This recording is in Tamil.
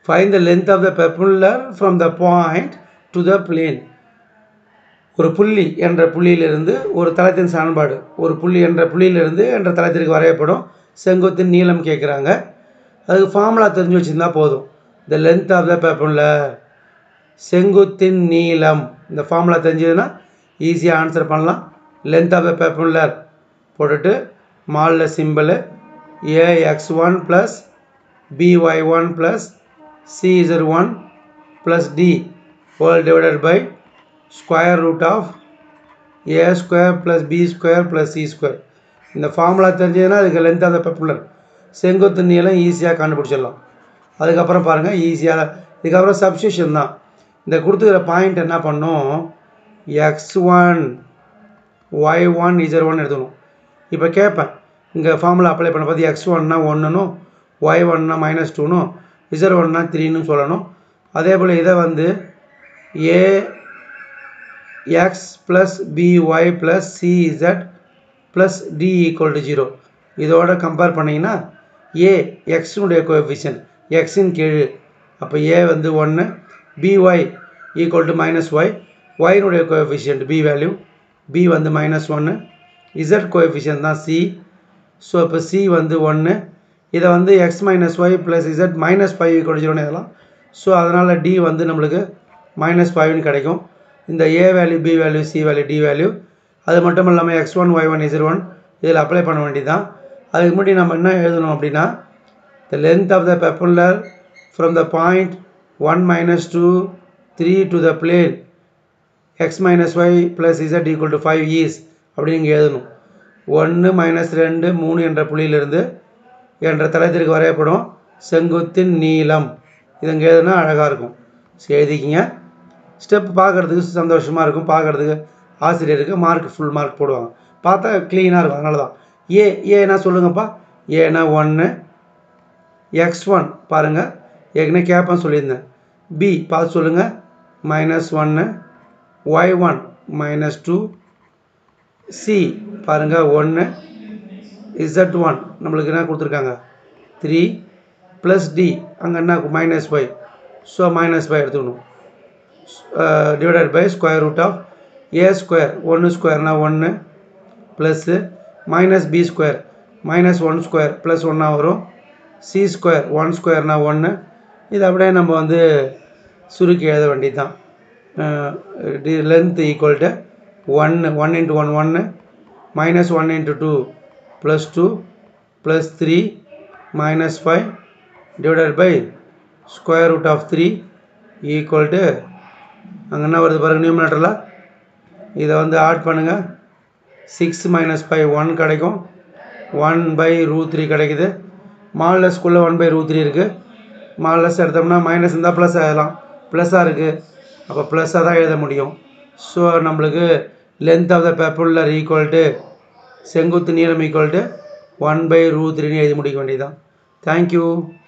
fine the length of the perpendicular from the point to the plane ஒரு புள்ளி என்ற புள்ளியிலிருந்து ஒரு தளத்தின் சமன்பாடு ஒரு புள்ளி என்ற புள்ளியிலிருந்து என்ற தளத்திற்கு வரையப்படும் செங்குத்தின் நீளம் கேட்குறாங்க அதுக்கு ஃபார்முலா தெரிஞ்சு வச்சுருந்தா போதும் த லென்த் ஆஃப் த பெர்புலர் செங்குத்தின் நீளம் இந்த ஃபார்முலா தெரிஞ்சதுன்னா ஈஸியாக ஆன்சர் பண்ணலாம் லென்த் ஆஃப் த பெர்புலர் போட்டுட்டு மாலில் simple A X one plus B Y one plus C Z one plus D whole divided by square root of A square plus B square plus C square இந்த ஃபார்முலா தெரிஞ்சதுன்னா அதுக்கு லென்த் ஆஃப் த பெர்புலர் செங்குத்து நீளம் ஈஸியாக கண்டுபிடிச்சிடலாம் அதுக்கப்புறம் பாருங்கள் ஈஸியாக இதுக்கப்புறம் சப்ஸ்டியூஷன் தான் இந்த கொடுத்துக்கிற பாயிண்ட் என்ன பண்ணும் X one Y one Z one எடுத்துக்கணும் இப்போ கேட்பேன் இங்கே ஃபார்முலா அப்ளை பண்ண பார்த்து எக்ஸ் ஒன்னா ஒன்றுனும் ஒய் ஒன்னா மைனஸ் டூனும் இசர் ஒன்னா த்ரீன்னு சொல்லணும் அதே போல் இதை வந்து A X plus B Y plus C Z plus D equal to zero இதோட கம்பேர் பண்ணிங்கன்னா ஏ எக்ஸினுடைய கோஎஃபிஷியன்ட் எக்ஸின் கீழ் அப்போ ஏ வந்து ஒன்று B Y equal to minus Y ஒயினுடைய கோஎஃபிஷியன்ட் பி வேல்யூ பி வந்து மைனஸ் ஒன்று இசட் கோஎஃபிஷியன்ட் தான் சி ஸோ இப்போ சி வந்து ஒன்று இதை வந்து X minus Y plus Z minus five equal ஜீரோன்னு எழுதலாம் ஸோ அதனால் டி வந்து நம்மளுக்கு மைனஸ் ஃபைவ்னு கிடைக்கும் இந்த A value B value C value D value அது மட்டும் இல்லாமல் X one Y one Z one இதில் அப்ளை பண்ண வேண்டியது தான் அதுக்கு முன்னாடி நம்ம என்ன எழுதணும் அப்படின்னா த லென்த் ஆஃப் த பெப்புலர் from the point one minus two three to the plane X minus Y plus Z equal to five is அப்படின்னு இங்கே எழுதணும் ஒன்று மைனஸ் ரெண்டு மூணு என்ற புள்ளியிலிருந்து என்ற தளத்திற்கு வரையப்படும் செங்குத்தின் நீளம் இது இங்கே எழுதுனா அழகாக இருக்கும் சரி எழுதிக்கிங்க ஸ்டெப் பார்க்குறதுக்கு சந்தோஷமாக இருக்கும் பார்க்குறதுக்கு ஆசிரியருக்கு மார்க் ஃபுல் மார்க் போடுவாங்க பார்த்தா க்ளீனாக இருக்கும் அதனால தான் ஏ ஏன்னா சொல்லுங்கப்பா ஏன்னா ஒன்று எக்ஸ் ஒன் பாருங்கள் ஏற்கனவே கேட்பேன் சொல்லியிருந்தேன் பி பார்த்து சொல்லுங்கள் மைனஸ் ஒன்று Y one minus two C பாருங்கள் ஒன்று இசட் ஒன் நம்மளுக்கு என்ன கொடுத்துருக்காங்க த்ரீ ப்ளஸ் டி அங்கே என்ன minus Y so minus five எடுத்துக்கணும் divided by square root of A square ஒன்று ஸ்கொயர்னா ஒன்று plus minus B square minus one square plus ஒன்னாக வரும் சி ஸ்கொயர் ஒன் ஸ்கொயர்னா ஒன்று இது அப்படியே நம்ம வந்து சுருக்கி எழுத வேண்டியது தான் டி லென்த் ஈக்குவல் டு ஒன்று ஒன் இன்ட்டு ஒன் ஒன்று minus one into two plus two plus three minus five divided by square root of three equal to அங்கே என்ன வருது பாருங்கள் நியூமினேட்டரில் இதை வந்து ஆட் பண்ணுங்கள் சிக்ஸ் மைனஸ் ஃபைவ் ஒன் கிடைக்கும் ஒன் பை ரூ த்ரீ கிடைக்குது மால்லஸ்குள்ளே ஒன் பை ரூ த்ரீ இருக்குது மால்லஸ் எடுத்தோம்னா மைனஸ் இருந்தால் ப்ளஸ் ஆகலாம் ப்ளஸ்ஸாக இருக்குது அப்போ ப்ளஸ்ஸாக தான் எழுத முடியும் ஸோ நம்மளுக்கு லென்த் ஆஃப் த பெப்புலர் ஈக்குவல் டு செங்குத்து நீளம் ஈக்குவல் டு ஒன் பை ரூ த்ரீன்னு எழுதி முடிக்க வேண்டியதுதான் தேங்க்யூ